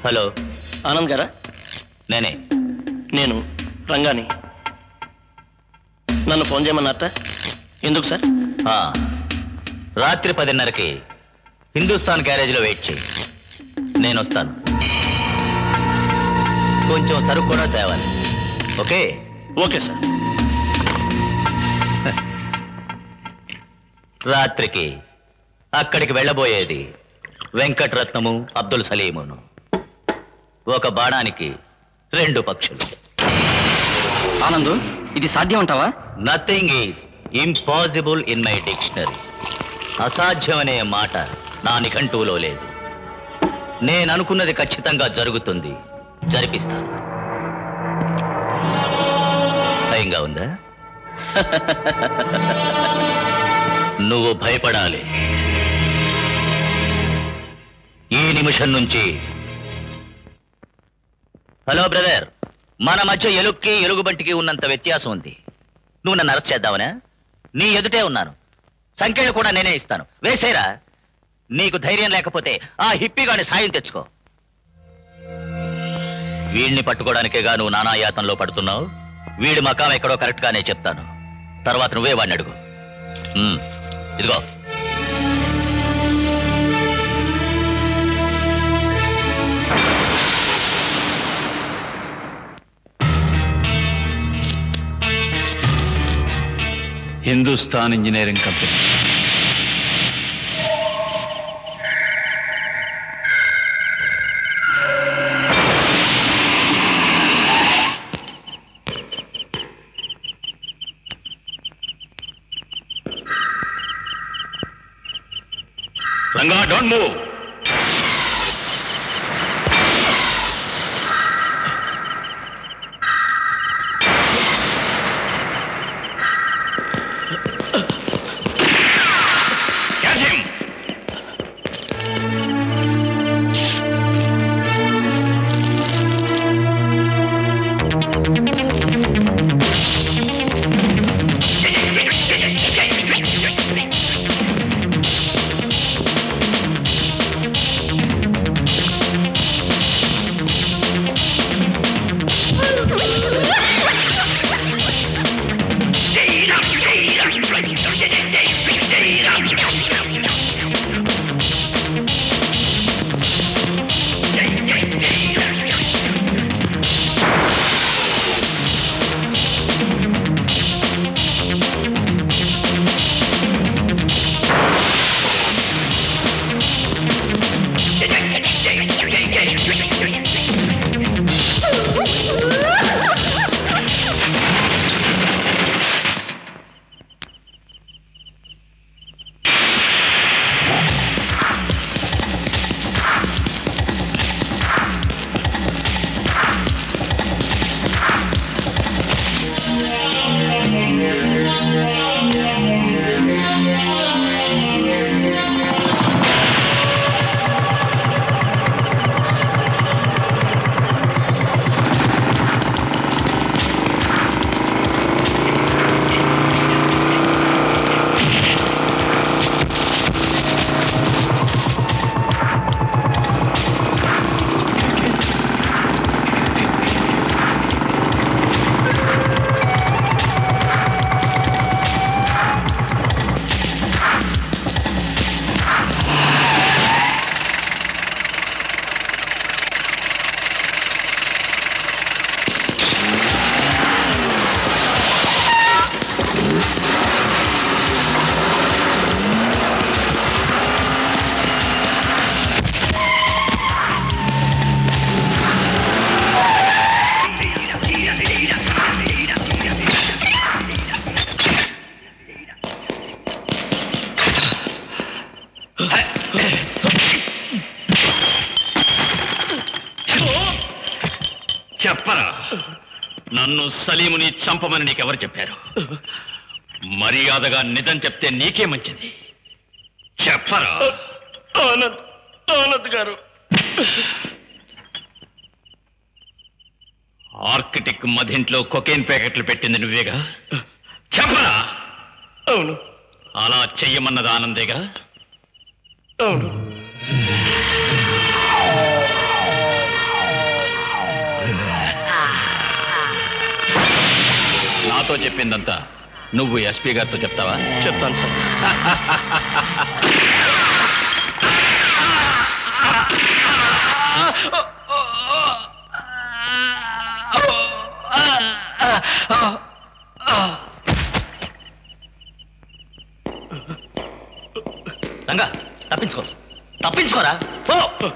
Hello Anand గారా నేనే నేను రంగాని నన్ను ఫోన్ చేయమన్నారట ఎందుకు సార్ ఆ, రాత్రి పదిన్నరకి హిందుస్థాన్ గ్యారేజ్లో వెయిట్ చేయి నేను వస్తాను కొంచెం సరుకు కూడా తేవాలి ఓకే ఓకే సార్ రాత్రికి అక్కడికి వెళ్ళబోయేది వెంకటరత్నము అబ్దుల్ సలీమును ఒక బాణానికి రెండు పక్షులు ఆనందు ఇది సాధ్యం అంటావా nothing is impossible in my dictionary అసాధ్యం అనే మాట నా నిఘంటువులో లేదు నేను అనుకున్నది ఖచ్చితంగా జరుగుతుంది జరిపిస్తాను భయంగా ఉందా నువ్వు భయపడాలి ఈ నిమిషం నుంచి హలో బ్రదర్ మన మధ్య ఎలుక్కి ఎలుగుబంటికి ఉన్నంత వ్యత్యాసం ఉంది నువ్వు నన్ను అరెస్ట్ చేద్దావనా నీ ఎదుటే ఉన్నాను సంఖ్యలు కూడా నేనే ఇస్తాను వేసేరా నీకు ధైర్యం లేకపోతే ఆ హిప్పిగాని సాయం తెచ్చుకో వీడిని పట్టుకోవడానికేగా నువ్వు నానాయాతంలో పడుతున్నావు వీడి మకాం ఎక్కడో కరెక్ట్ గానే చెప్తాను తర్వాత నువ్వే వాడిని అడుగు ఉమ్, ఇదిగో Hindustan engineering company Ranga don't move Catch him! చెప్పరా నన్ను సలీముని చంపమని నీకెవరు చెప్పారు మర్యాదగా నిజం చెప్తే నీకే మంచిది చెప్పరా ఆనంద్ ఆనంద్ గారు ఆర్కిటిక్ మధింట్లో కొకేన్ ప్యాకెట్లు పెట్టింది నువ్వేగా చెప్పరా అవును అలా చెయ్యమన్నది ఆనందేగా అవును నాతో చెప్పిందంతా నువ్వు ఎస్పీ గారితో చెప్తావా చెప్తాను సార్ రంగా తప్పించుకో తప్పించుకోరా పో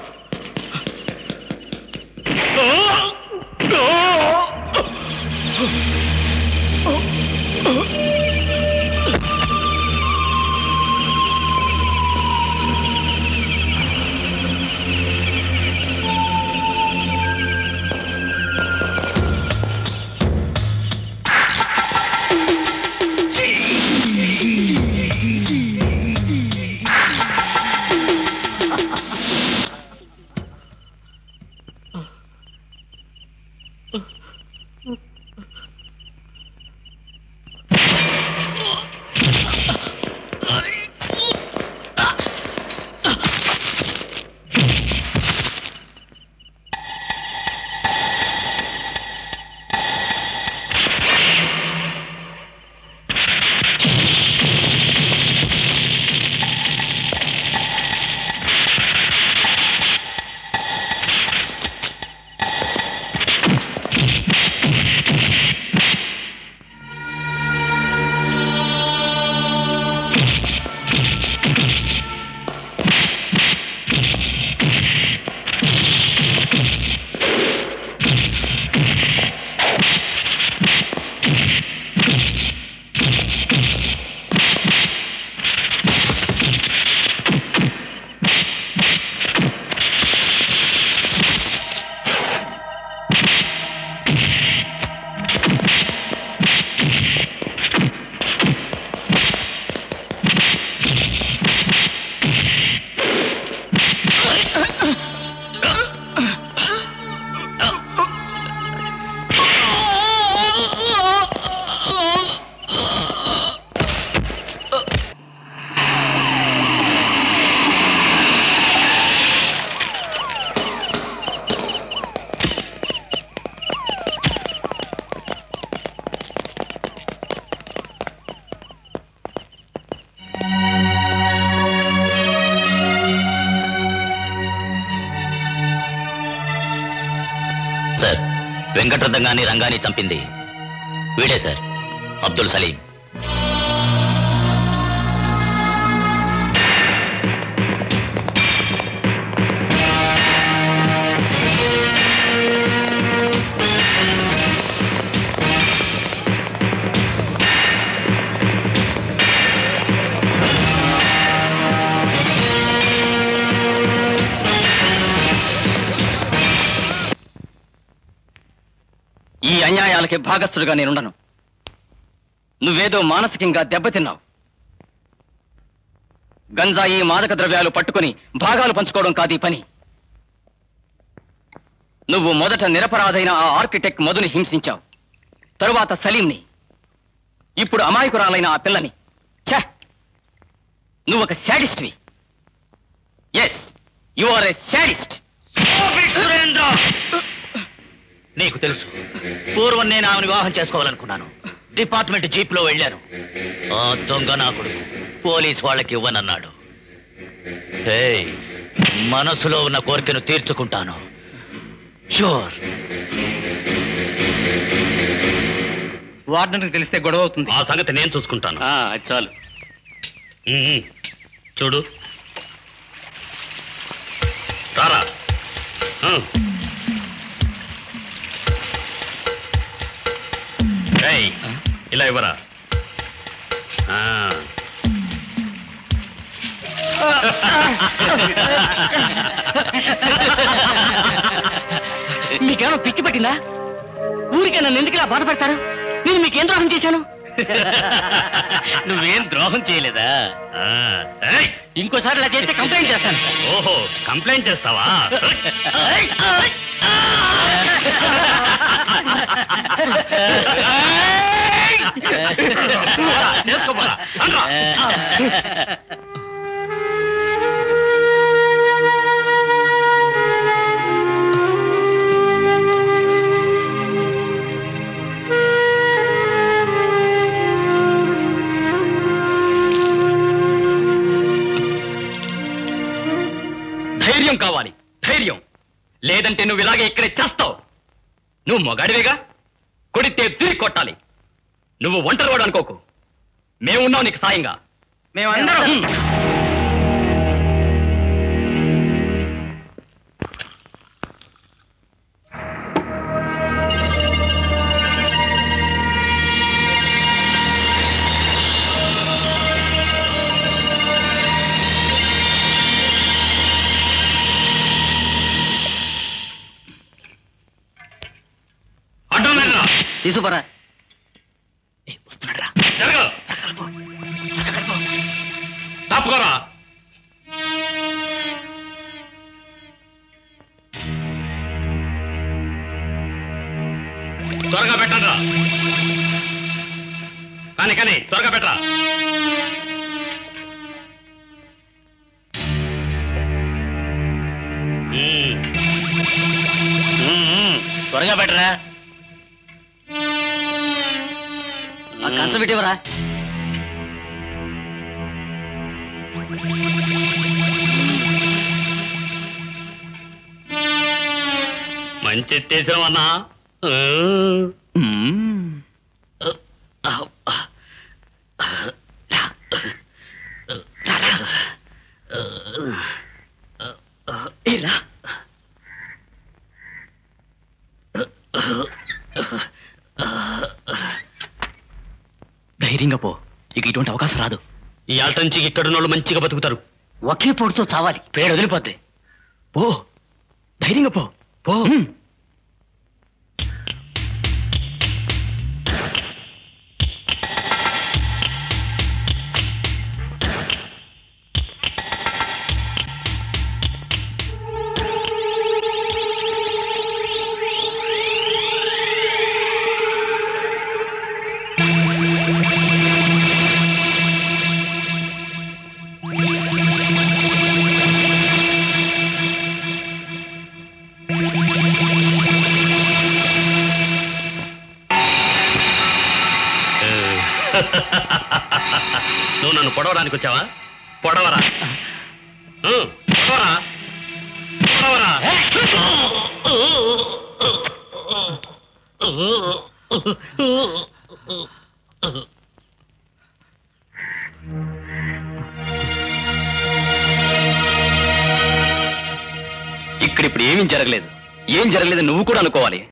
సార్ వెంకటరథంగాని రంగాని చంపింది వీడే సార్ అబ్దుల్ సలీం ఈ అన్యాయాలకి భాగస్థుడిగా నేనుండను నువ్వేదో మానసికంగా దెబ్బతిన్నావు గంజాయి మాదక ద్రవ్యాలు పట్టుకొని భాగాలు పంచుకోవడం కాదు ఈ పని నువ్వు మొదట నిరపరాధైన ఆ ఆర్కిటెక్ట్ మధుని హింసించావు తరువాత సలీంని ఇప్పుడు అమాయకురాలైన ఆ పిల్లని ఛ నువ్వు ఒక శాడిస్ట్వి yes you are a sadist నీకు తెలుసు పూర్వం నేను ఆమెను వివాహం చేసుకోవాలనుకున్నాను డిపార్ట్మెంట్ జీప్ లో వెళ్ళాను ఆ దొంగ నాకుడు పోలీస్ వాళ్ళకి ఇవ్వనన్నాడు ఏయ్, మనసులో ఉన్న కోరికను తీర్చుకుంటాను షూర్ వార్డెన్కి తెలిస్తే గొడవ అవుతుంది ఆ సంగతి నేను చూసుకుంటాను అది చాలు ఉమ్, చూడు రారా ఆ. ఏయ్, ఇలా ఇవ్వరా ఆ. మీకేమో పిచ్చి పట్టిందా ఊరికే నన్ను ఎందుకు ఇలా బాధపడతారు నేను మీకేం ద్రోహం చేశాను నువ్వేం ద్రోహం చేయలేదా ఆ. ఏయ్, ఇంకోసారి ఇలా చేస్తే కంప్లైంట్ చేస్తాను ఓహో కంప్లైంట్ చేస్తావా చేసుకోమరా లేదంటే నువ్వు ఇలాగే ఇక్కడే చేస్తావు నువ్వు మొగాడివేగా కొడితే తిరిగి కొట్టాలి నువ్వు ఒంటరి కూడా అనుకోకు మేమున్నావు నీకు సాయంగా మేమందరం అడ్డం వెళ్ళరా తీసుకురా జరగ తప్పుకోరా త్వరగా పెట్టండి రా కానీ కానీ త్వరగా పెట్టరా మ్మ్. మ్మ్. త్వరగా పెట్టరా ఆ కంచం పెట్టివరా మంచి ఎత్తేసాం అన్నా ధైర్యంగా పో ఇక ఇటువంటి అవకాశం రాదు ఈ ఆట నుంచి ఇక్కడున్న వాళ్ళు మంచిగా బతుకుతారు ఒకే పొడితో చావాలి పేడ వదిలిపోద్ది పో ధైర్యంగా పో పో నువ్వు నన్ను పొడవడానికి వచ్చావా పొడవరా ఊ, పొడవరా పొడవరా ఇక్కడిప్పుడు ఏమీ జరగలేదు ఏం జరగలేదు నువ్వు కూడా అనుకోవాలి